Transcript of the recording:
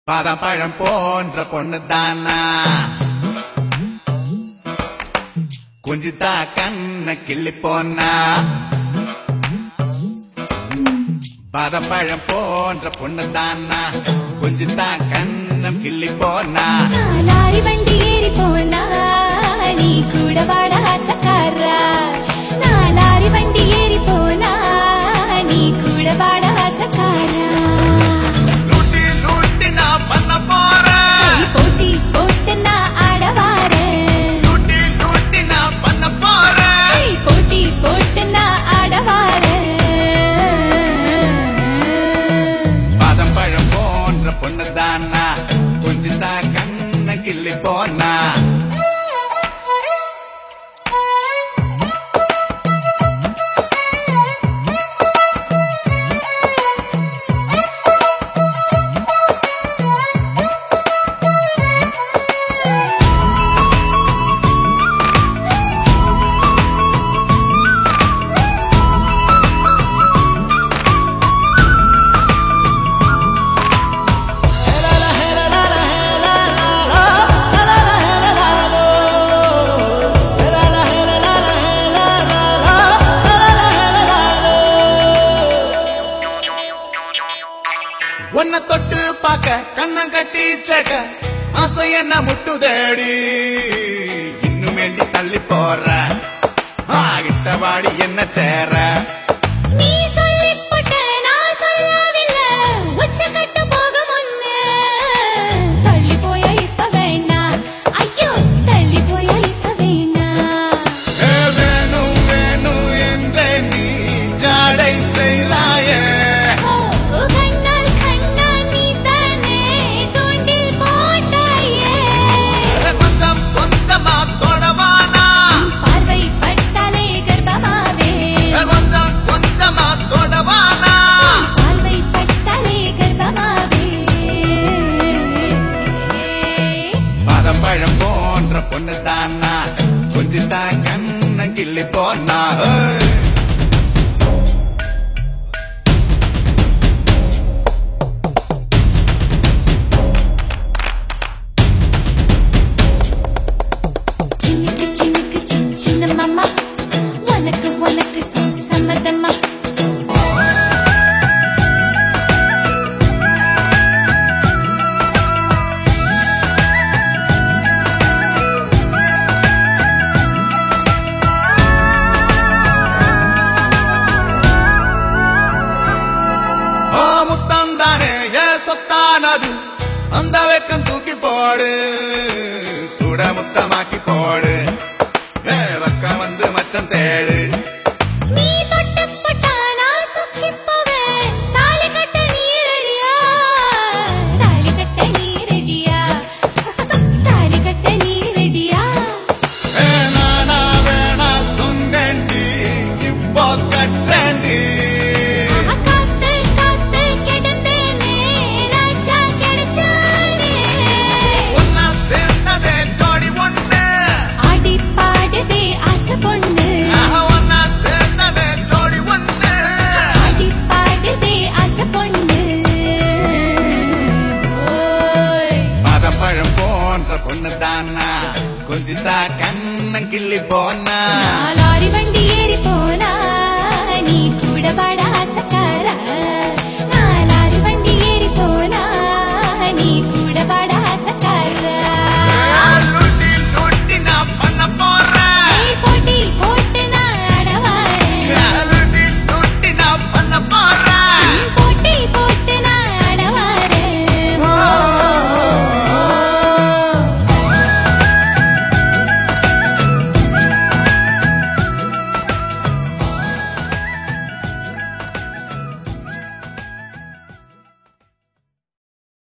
பாதம் பழம் போன்ற பொண்ணு தானா குஞ்சித்தா கண்ண கிள்ளி போனா பாதம் பழம் போன்ற பொண்ணு தானா குஞ்சித்தா கண்ணம் கிள்ளி போனா நாலாரி வண்டி ஏறி போனா நீ கூட வாட ஆசக்காரா நாலாரி வண்டி ஏறி போனா நீ கூட வாட ஆசக்காரா லூட்டி லூட்டி நான் பண்ண போறேன் போட்டி போட்டு நான் ஆட வாரேன் லூட்டி லூட்டி நான் பண்ண போறேன் போட்டி போட்டு நான் ஆட வாரேன் பாதம் பழம் போன்ற பொண்ணு தானா குஞ்சித்தா கண்ண கிள்ளி போனா உன்னை தொட்டு பார்க்க கண்ணம் கட்டி சேக்க ஆசை என்ன முட்டு தேடி இன்னும் வேண்டி தள்ளி போற ஆகிட்ட வாடி என்ன சேர நீ சொல்லிப்பட்ட நான் சொல்லவில்லை உச்சக்கட்டு போக முன்னே தள்ளி போய இப்ப வேண்டாம் ஐயோ தள்ளி போய இப்ப வேண்டாம் ஏ வேணும் வேணும் என்றே நீ ஜாடை செய்றாயே ஓ கண்ணால் கண்ணால் நீ தானே தூண்டில் போட்டாயே கொஞ்சம் கொஞ்சமா தொடவானா பார்வை பட்டாலே கர்ப்பமாவே கொஞ்சம் கொஞ்சமா தொடவானா பார்வை பட்டாலே கர்ப்பமாவே பாதம் பழம் போன்ற பொண்ணு தானா கொஞ்சித்தா கண்ண கிள்ளி போனா ஹே. சின்னுக்கு சின்னுக்கு சின்ன சின்ன மாமா உனக்கு உனக்கு சம்மதமா ஓ முத்தம் தானே ஏ சொத்தானது அந்த வெக்கம் தூக்கி போடு சுட முத்தமாக்கி போடு ஏ வெக்கம் வந்து மச்சம் தேடு நீ தொட்டு போட்டா நான் சுத்தி போவேன் தாலி கட்ட நீ ரெடியா தாலி கட்ட நீ ரெடியா தாலி கட்ட நீ ரெடியா ஏ நானா வேணா சொன்னேன்டி இப்போ கட்டேன்டி காத்து காத்து கிடந்தேனே ராஜா கிடைச்சானே ஒன்னா சேர்ந்ததே ஜோடி ஒண்ணு ஆடி பாடுதே ஆசை பொண்ணு ஆஹா, ஒன்னா சேர்ந்ததே ஜோடி ஒண்ணு ஆடி பாடுதே ஆசை பொண்ணு ஓய் பாதம் பழம் போன்ற பொண்ணு தானா கொஞ்சித்தா கண்ணம் கிள்ளி போனா நாலு